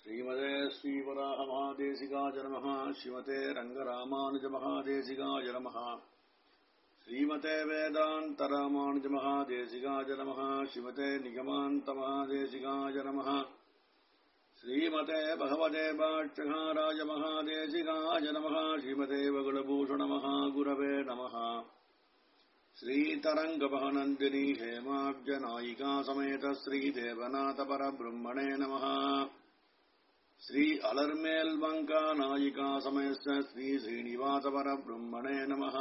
श्रीमते श्रीवराहमहादेशिकाय नमः श्रीमते रङ्गरामानुजमहादेशिकाय नमः श्रीमते वेदान्तरामानुजमहादेशिकाय नमः श्रीमते निगमान्तमहादेशिकाय नमः श्रीमते भगवते भाष्यकाराय महादेशिकाय नमः श्रीमते वगुलभूषणमहागुरवे नमः श्रीतरङ्गमहनन्दिनी हेमाब्जनायिका समेत श्रीदेवनाथपरब्रह्मणे नमः श्री अलर्मेल्वङ्का नायिका समेत श्री श्रीनिवासपरब्रह्मणे नमः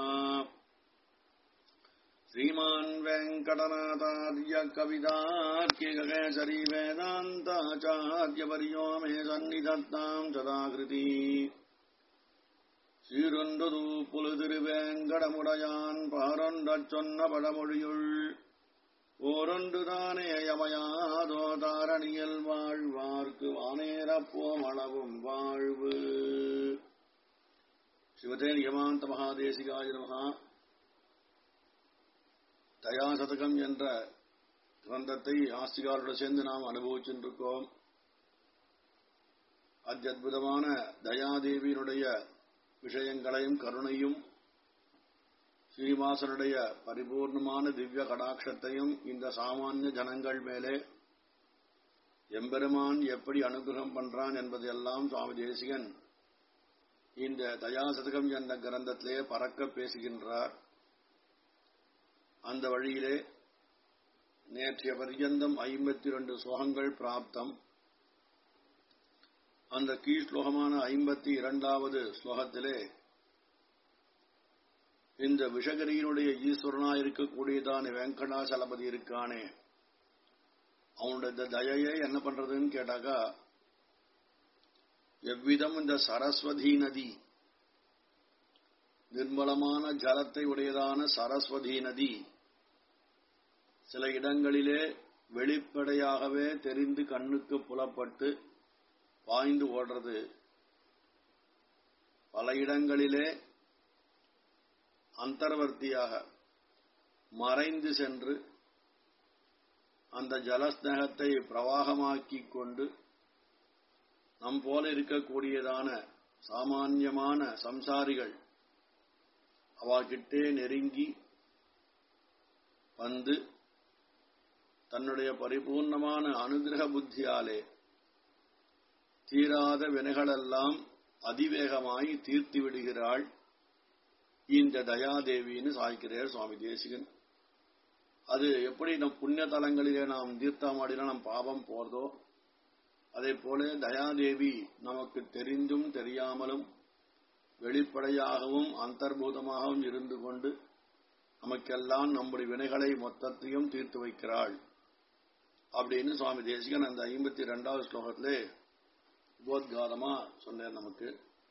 श्रीमान् वेङ्कटनाथार्य कवितार्किककेसरी वेदान्ताचार्यवर्यो मे सन्निधत्ताम् सदाकृती சீரொன்றது புலுதிருவேங்கடமுடையான் பாரொன்றச் சொன்ன படமொழியுள் ஓரொன்றுதானே யமயாதோ தாரணியல் வாழ்வார்க்கு வானேரப்போம் அளவும் வாழ்வு சிவதே நியமாந்த மகாதேசிகாய நமகா தயாசதகம் என்ற கிரந்தத்தை ஆஸ்திகாரோடு சேர்ந்து நாம் அனுபவிச்சுருக்கோம் அத்யத்புதமான தயாதேவியினுடைய விஷயங்களையும் கருணையும் ஸ்ரீனிவாசனுடைய பரிபூர்ணமான திவ்ய கடாட்சத்தையும் இந்த சாமானிய ஜனங்கள் மேலே எம்பெருமான் எப்படி அனுகிரகம் பண்றான் என்பதையெல்லாம் சுவாமி தேசிகன் இந்த தயாசதகம் என்ற கிரந்தத்திலே பறக்க பேசுகின்றார் அந்த வழியிலே நேற்றைய பர்யந்தம் ஐம்பத்தி இரண்டு ஸ்லோகங்கள் பிராப்தம் அந்த கீழ் ஸ்லோகமான ஐம்பத்தி இரண்டாவது ஸ்லோகத்திலே இந்த விஷகரியினுடைய ஈஸ்வரனா இருக்கக்கூடியதான வெங்கடாசலபதி இருக்கானே அவனுடைய தயையே என்ன பண்றதுன்னு கேட்டாக்கா எவ்விதம் இந்த சரஸ்வதி நதி நிர்மலமான ஜலத்தை உடையதான சரஸ்வதி நதி சில இடங்களிலே வெளிப்படையாகவே தெரிந்து கண்ணுக்கு புலப்பட்டு பாய்ந்து ஓடுறது பல இடங்களிலே அந்தர்வர்த்தியாக மறைந்து சென்று அந்த ஜலஸ்நேகத்தை பிரவாகமாக்கிக் கொண்டு நம் போல இருக்கக்கூடியதான சாமான்யமான சம்சாரிகள் அவகிட்டே நெருங்கி வந்து தன்னுடைய பரிபூர்ணமான அனுகிரக புத்தியாலே தீராத வினைகளெல்லாம் அதிவேகமாய் தீர்த்து விடுகிறாள் இந்த தயாதேவின்னு சாய்க்கிறார் சுவாமி தேசிகன் அது எப்படி நம் புண்ணிய தலங்களிலே நாம் தீர்த்தமாடினா நம் பாவம் போறதோ அதே போல தயாதேவி நமக்கு தெரிந்தும் தெரியாமலும் வெளிப்படையாகவும் அந்தர்பூதமாகவும் இருந்து கொண்டு நமக்கெல்லாம் நம்முடைய வினைகளை மொத்தத்தையும் தீர்த்து வைக்கிறாள் அப்படின்னு சுவாமி தேசிகன் அந்த ஐம்பத்தி ரெண்டாவது ஸ்லோகத்திலே உபோத்காரமா சொன்னார் நமக்கு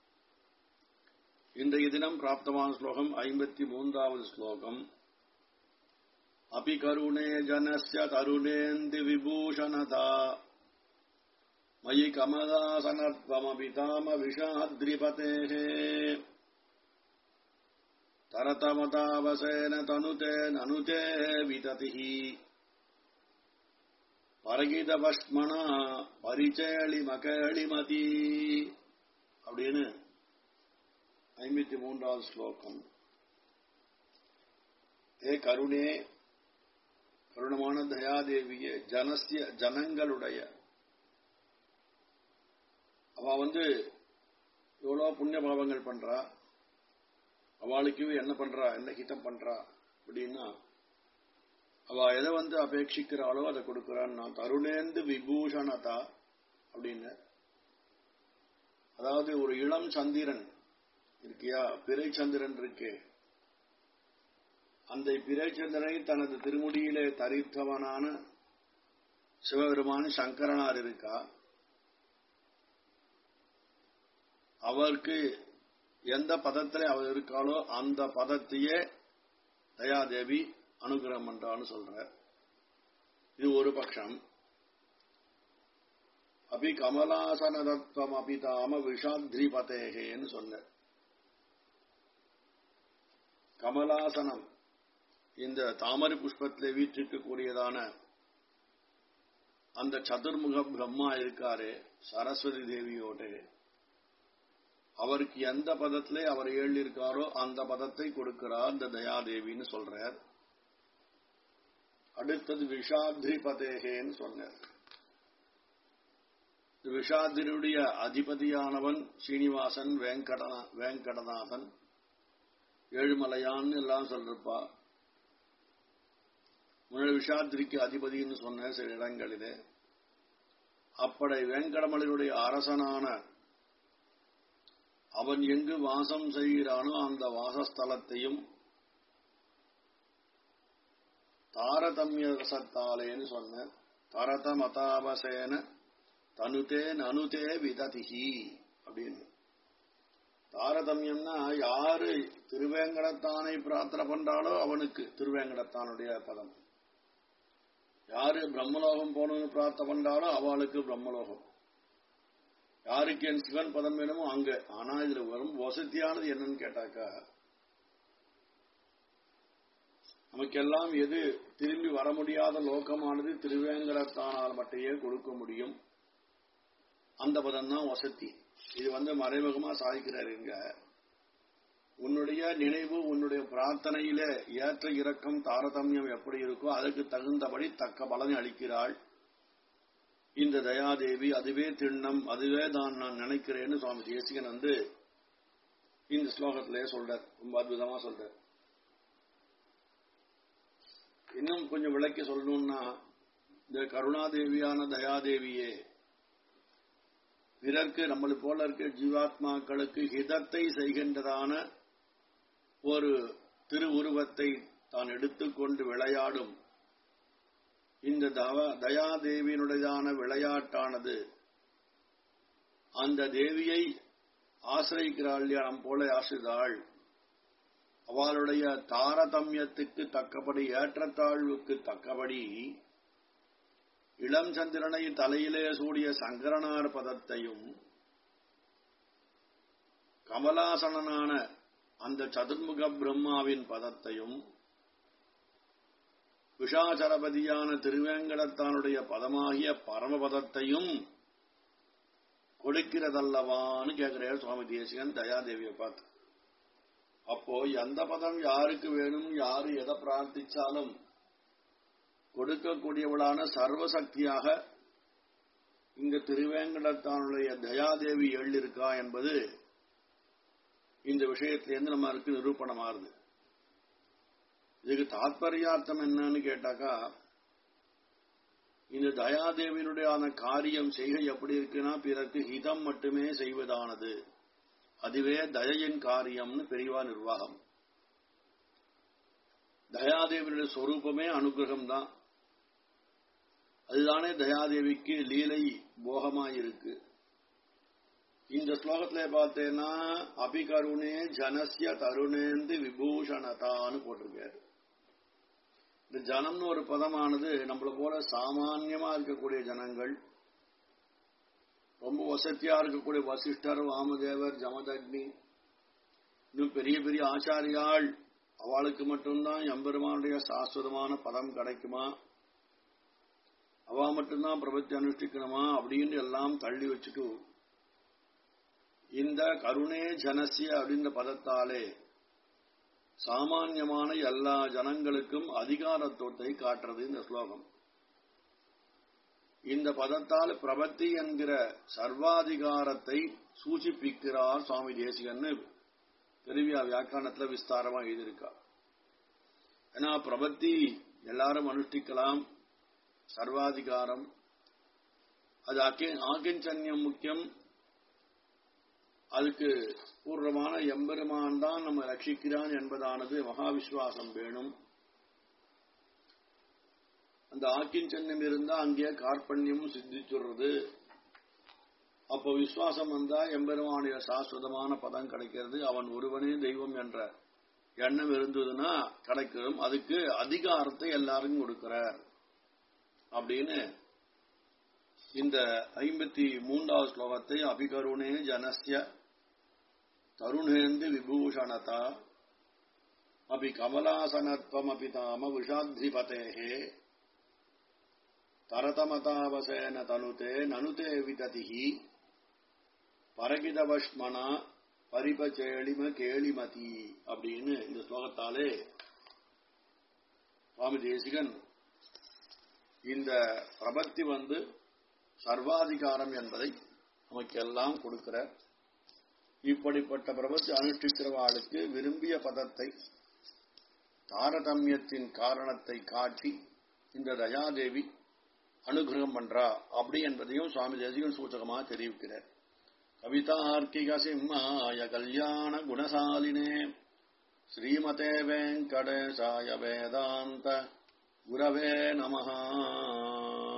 இன்றைய தினம் பிராப்தமான ஸ்லோகம் ஐம்பத்தி மூன்றாவது ஸ்லோகம் அபி கருணே ஜனஸ்ய தருணேந்தி விபூஷணதா மயி கமலாசனத்வமபி தாம விஷாத்ரிபதேः தரதமதாவசேன தனுதே நனுதே விததிः பரகிதபஸ்மனா பரிச்சேளி மகளிமதி அப்படின்னு ஐம்பத்தி மூன்றாவது ஸ்லோகம் ஏ கருணே கருணமான தயாதேவிய ஜனசிய ஜனங்களுடைய அவ வந்து எவ்வளவு புண்ணிய பாவங்கள் பண்றா அவளுக்கு என்ன பண்றா என்ன ஹிதம் பண்றா அப்படின்னா அவ எதை வந்து அபேட்சிக்கிறாளோ அதை கொடுக்கிறான் நான் தருணேந்து விபூஷணதா அப்படின்னு அதாவது ஒரு இளம் சந்திரன் இருக்கியா பிறை சந்திரன் இருக்கு அந்த பிறை சந்திரனை தனது திருமுடியிலே தரித்தவனான சிவபெருமான சங்கரனார் இருக்கா அவருக்கு எந்த பதத்திலே அவர் இருக்காளோ அந்த பதத்தையே தயாதேவி அனுகிரகம் பண்றான்னு சொல்ற இது ஒரு பட்சம் அபி கமலாசனதத்துவம் அபிதாம விஷாத்ரிபதேகேன்னு சொன்ன கமலாசனம் இந்த தாமரை புஷ்பத்திலே வீற்றிருக்கக்கூடியதான அந்த சதுர்முக பிரம்மா இருக்காரே சரஸ்வதி தேவியோட அவருக்கு எந்த பதத்திலே அவர் எழுதியிருக்காரோ அந்த பதத்தை கொடுக்கிறார் இந்த தயாதேவின்னு சொல்றார் அடுத்தது விஷாத்ரி பதேகேன்னு சொன்னார் விஷாதிரியுடைய அதிபதியானவன் ஸ்ரீனிவாசன் வேங்கடநா வேங்கடநாதன் ஏழுமலையான்னு எல்லாம் சொல்லிருப்பா முன்னாடி விஷாத்திரிக்கு அதிபதினு சொன்ன சில இடங்களிலே அப்படை வேங்கடமலையுடைய அரசனான அவன் எங்கு வாசம் செய்கிறானோ அந்த வாசஸ்தலத்தையும் தாரதமிய ரசத்தாலேன்னு சொன்ன தரத மதாவசேன தனுதே நனுதே விததிஹி அப்படின்னு தாரதமியம்னா யாரு திருவேங்கடத்தானை பிரார்த்தனை பண்றாளோ அவனுக்கு திருவேங்கடத்தானுடைய பதம் யாரு பிரம்மலோகம் போகணும்னு பிரார்த்தனை பண்றாளோ அவளுக்கு பிரம்மலோகம் யாருக்கு என் சிவன் பதம் வேணுமோ அங்க ஆனா இதுல வரும் வசதியானது என்னன்னு கேட்டாக்கா நமக்கெல்லாம் எது திரும்பி வர முடியாத லோகமானது திருவேங்கடத்தானால் மட்டுமே கொடுக்க முடியும் அந்த பதம் தான் வசதி இது வந்து மறைமுகமா சாதிக்கிறார் இங்க உன்னுடைய நினைவு உன்னுடைய பிரார்த்தனையில ஏற்ற இறக்கம் தாரதமியம் எப்படி இருக்கோ அதுக்கு தகுந்தபடி தக்க பலனை அளிக்கிறாள் இந்த தயாதேவி அதுவே திண்ணம் அதுவே தான் நான் நினைக்கிறேன்னு சுவாமி தேசிகன் வந்து இந்த ஸ்லோகத்திலே சொல்றார் ரொம்ப அற்புதமா சொல்றார் இன்னும் கொஞ்சம் விளக்கி சொல்லணும்னா இந்த கருணாதேவியான தயாதேவியே பிறர்க்கு நம்மளை போல இருக்க ஜீவாத்மாக்களுக்கு ஹிதத்தை செய்கின்றதான ஒரு திருவுருவத்தை தான் எடுத்துக்கொண்டு விளையாடும் இந்த தவ தயாதேவியினுடையதான விளையாட்டானது அந்த தேவியை ஆசிரியிக்கிறாள் நம் போல ஆசிரிதாள் அவளுடைய தாரதமியத்துக்கு தக்கபடி ஏற்றத்தாழ்வுக்கு தக்கபடி இளம் சந்திரனை தலையிலே சூடிய சங்கரனார் பதத்தையும் கமலாசனனான அந்த சதுர்முக பிரம்மாவின் பதத்தையும் விஷாச்சரபதியான திருவேங்கடத்தானுடைய பதமாகிய பரமபதத்தையும் கொடுக்கிறதல்லவான்னு கேட்கிறார் சுவாமி தேசிகன் தயாதேவியை பார்த்து அப்போ எந்த பதம் யாருக்கு வேணும் யாரு எதை பிரார்த்திச்சாலும் கொடுக்கக்கூடியவளான சர்வசக்தியாக இங்க திருவேங்கடத்தானுடைய தயாதேவி எழுதியிருக்கா என்பது இந்த விஷயத்திலிருந்து நம்மளுக்கு நிரூபணமாறுது இதுக்கு தாத்பரியார்த்தம் என்னன்னு கேட்டாக்கா இந்த தயாதேவியினுடைய காரியம் செய்கை எப்படி இருக்குன்னா பிறகு ஹிதம் மட்டுமே செய்வதானது அதுவே தயையின் காரியம்னு பெரியவா நிர்வாகம் தயாதேவியுடைய சொரூபமே அனுகிரகம் தான் அதுதானே தயாதேவிக்கு லீலை போகமாயிருக்கு இந்த ஸ்லோகத்துல பார்த்தேன்னா அபிகருணே ஜனசிய தருணேந்து விபூஷணதான்னு போட்டிருக்காரு இந்த ஜனம்னு ஒரு பதமானது நம்மள போல சாமான்யமா இருக்கக்கூடிய ஜனங்கள் ரொம்ப வசதியா இருக்கக்கூடிய வசிஷ்டர் வாமதேவர் ஜமதக்னி இன்னும் பெரிய பெரிய ஆச்சாரியாள் அவளுக்கு மட்டும்தான் எம்பெருமானுடைய சாஸ்வதமான பதம் கிடைக்குமா அவ மட்டும்தான் பிரபத்தி அனுஷ்டிக்கணுமா அப்படின்னு எல்லாம் தள்ளி வச்சுட்டு இந்த கருணே ஜனசிய அப்படின்ற பதத்தாலே சாமான்யமான எல்லா ஜனங்களுக்கும் அதிகாரத்துவத்தை காட்டுறது இந்த ஸ்லோகம் இந்த பதத்தால் பிரபத்தி என்கிற சர்வாதிகாரத்தை சூச்சிப்பிக்கிறார் சுவாமி தேசிகன்னு பெருவியா வியாக்கியானத்துல விஸ்தாரமா எழுதியிருக்கா ஏன்னா பிரபத்தி எல்லாரும் அனுஷ்டிக்கலாம் சர்வாதிகாரம் அது ஆக்கிஞ்சன்யம் முக்கியம் அதுக்கு பூர்வமான எம்பெருமான் தான் நம்ம ரட்சிக்கிறான் என்பதானது மகாவிஸ்வாசம் வேணும் அந்த ஆக்கிஞ்சன்யம் இருந்தா அங்கே கார்பண்யமும் சித்திச்சுடுறது அப்போ விசுவாசம் வந்தா எம்பெருமானுடைய சாஸ்வதமான பதம் கிடைக்கிறது அவன் ஒருவனே தெய்வம் என்ற எண்ணம் இருந்ததுன்னா கிடைக்கிறோம் அதுக்கு அதிகாரத்தை எல்லாருக்கும் கொடுக்கிறார் அப்படின்னு இந்த ஐம்பத்தி மூன்றாவது ஸ்லோகத்தை அபிகருணே ஜனசிய தருணேந்து விபூஷணதா அபி கமலாசனத்வம் அபி தாம விஷாத்ரிபதேகே தரதமதாவசேன தனுதே நனுதே விததிஹி பரகிதவஷ்மனா பரிபச்சேளிம கேளிமதி அப்படின்னு இந்த ஸ்லோகத்தாலே சுவாமி தேசிகன் இந்த பிரபத்தி வந்து சர்வாதிகாரம் என்பதை நமக்கெல்லாம் கொடுக்கிற இப்படிப்பட்ட பிரபத்தி அனுஷ்டிக்கிறவாளுக்கு விரும்பிய பதத்தை தாரதமியத்தின் காரணத்தை காட்டி இந்த தயாதேவி அனுகிரகம் பண்றா அப்படி என்பதையும் சுவாமி தேசிகன் சூச்சகமாக தெரிவிக்கிறார் கவிதார்க்கிக சிம்மாய கல்யாண குணசாலினே ஸ்ரீமதே வெங்கடேசாய வேதாந்த குரவே நமஹா